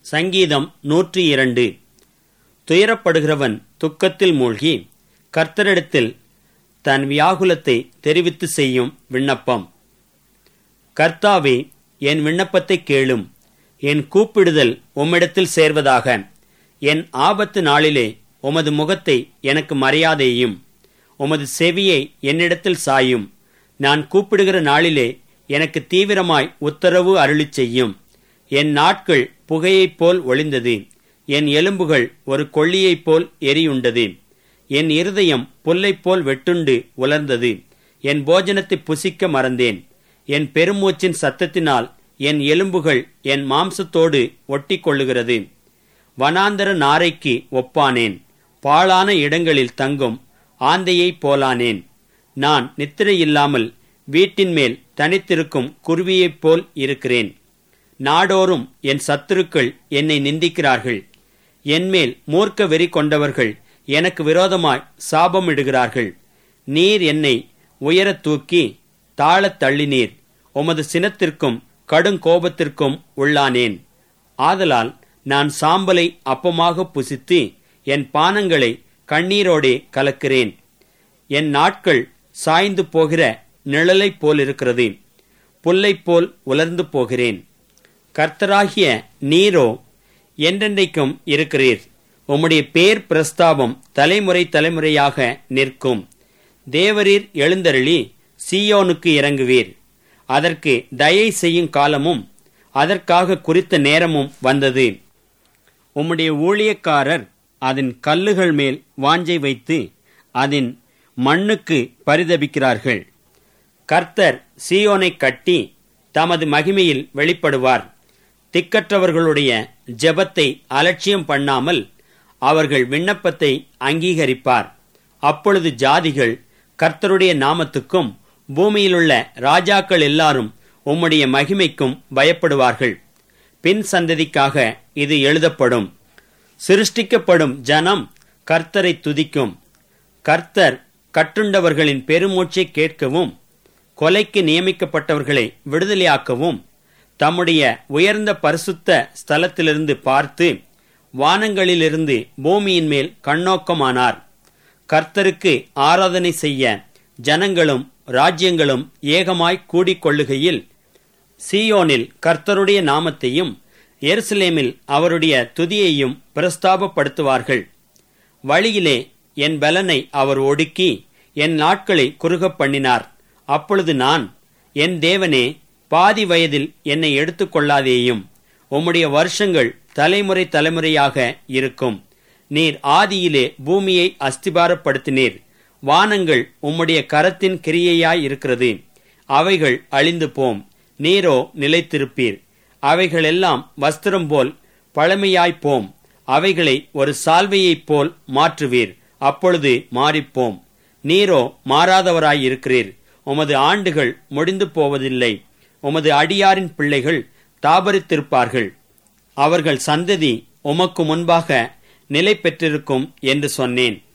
சங்கீதம் நூற்றி இரண்டு துயரப்படுகிறவன் துக்கத்தில் மூழ்கி கர்த்தரிடத்தில் தன் வியாகுலத்தை தெரிவித்து செய்யும் விண்ணப்பம் கர்த்தாவே என் விண்ணப்பத்தை கேளும் என் கூப்பிடுதல் உம்மிடத்தில் சேர்வதாக என் ஆபத்து நாளிலே உமது முகத்தை எனக்கு மறையாதேயும் உமது செவியை என்னிடத்தில் சாயும் நான் கூப்பிடுகிற நாளிலே எனக்கு தீவிரமாய் உத்தரவு அருளிச் செய்யும் என் நாட்கள் புகையைப் போல் ஒளிந்தது என் எலும்புகள் ஒரு கொள்ளியைப் போல் எரியுண்டது என் இருதயம் புல்லைப் போல் வெட்டுண்டு உலர்ந்தது என் போஜனத்தை புசிக்க மறந்தேன் என் பெருமூச்சின் சத்தத்தினால் என் எலும்புகள் என் மாம்சத்தோடு ஒட்டி கொள்ளுகிறது வனாந்தர நாரைக்கு ஒப்பானேன் பாழான இடங்களில் தங்கும் ஆந்தையைப் போலானேன் நான் நித்திரையில்லாமல் வீட்டின் மேல் தனித்திருக்கும் குருவியைப் போல் இருக்கிறேன் நாடோறும் என் சத்துருக்கள் என்னை நிந்திக்கிறார்கள் என்மேல் மூர்க்க வெறி கொண்டவர்கள் எனக்கு விரோதமாய் சாபமிடுகிறார்கள் நீர் என்னை உயரத் தூக்கி தாழத் தள்ளினீர் உமது சினத்திற்கும் கடுங்கோபத்திற்கும் உள்ளானேன் ஆதலால் நான் சாம்பலை அப்பமாக புசித்து என் பானங்களை கண்ணீரோடே கலக்கிறேன் என் நாட்கள் சாய்ந்து போகிற நிழலைப் போலிருக்கிறது புல்லைப் போல் உலர்ந்து போகிறேன் கர்த்தராகிய நீரோ என்றென்றைக்கும் இருக்கிறீர் உம்முடைய பேர் பிரஸ்தாபம் தலைமுறை தலைமுறையாக நிற்கும் தேவரீர் எழுந்தருளி சீயோனுக்கு இறங்குவீர் அதற்கு தயை செய்யும் காலமும் அதற்காக குறித்த நேரமும் வந்தது உம்முடைய ஊழியக்காரர் அதன் கல்லுகள் மேல் வாஞ்சை வைத்து அதன் மண்ணுக்கு பரிதபிக்கிறார்கள் கர்த்தர் சீயோனை கட்டி தமது மகிமையில் வெளிப்படுவார் திக்கற்றவர்களுடைய ஜெபத்தை அலட்சியம் பண்ணாமல் அவர்கள் விண்ணப்பத்தை அங்கீகரிப்பார் அப்பொழுது ஜாதிகள் கர்த்தருடைய நாமத்துக்கும் பூமியிலுள்ள ராஜாக்கள் எல்லாரும் உம்முடைய மகிமைக்கும் பயப்படுவார்கள் பின் சந்ததிக்காக இது எழுதப்படும் சிருஷ்டிக்கப்படும் ஜனம் கர்த்தரை துதிக்கும் கர்த்தர் கட்டுண்டவர்களின் பெருமூச்சை கேட்கவும் கொலைக்கு நியமிக்கப்பட்டவர்களை விடுதலையாக்கவும் தம்முடைய உயர்ந்த பரிசுத்த ஸ்தலத்திலிருந்து பார்த்து வானங்களிலிருந்து பூமியின் மேல் கண்ணோக்கமானார் கர்த்தருக்கு ஆராதனை செய்ய ஜனங்களும் ராஜ்யங்களும் ஏகமாய் கூடிக்கொள்ளுகையில் சீயோனில் கர்த்தருடைய நாமத்தையும் எருசலேமில் அவருடைய துதியையும் பிரஸ்தாபப்படுத்துவார்கள் வழியிலே என் பலனை அவர் ஒடுக்கி என் நாட்களை குறுகப் பண்ணினார் அப்பொழுது நான் என் தேவனே பாதி வயதில் என்னை எடுத்துக்கொள்ளாதேயும் உம்முடைய வருஷங்கள் தலைமுறை தலைமுறையாக இருக்கும் நீர் ஆதியிலே பூமியை அஸ்திபாரப்படுத்தினீர் வானங்கள் உம்முடைய கரத்தின் கிரியையாய் இருக்கிறது அவைகள் அழிந்து போம் நீரோ நிலைத்திருப்பீர் அவைகளெல்லாம் வஸ்திரம் போல் பழமையாய்ப்போம் அவைகளை ஒரு சால்வையைப் போல் மாற்றுவீர் அப்பொழுது மாறிப்போம் நீரோ மாறாதவராயிருக்கிறீர் உமது ஆண்டுகள் முடிந்து போவதில்லை உமது அடியாரின் பிள்ளைகள் தாபரித்திருப்பார்கள் அவர்கள் சந்ததி உமக்கு முன்பாக நிலை பெற்றிருக்கும் என்று சொன்னேன்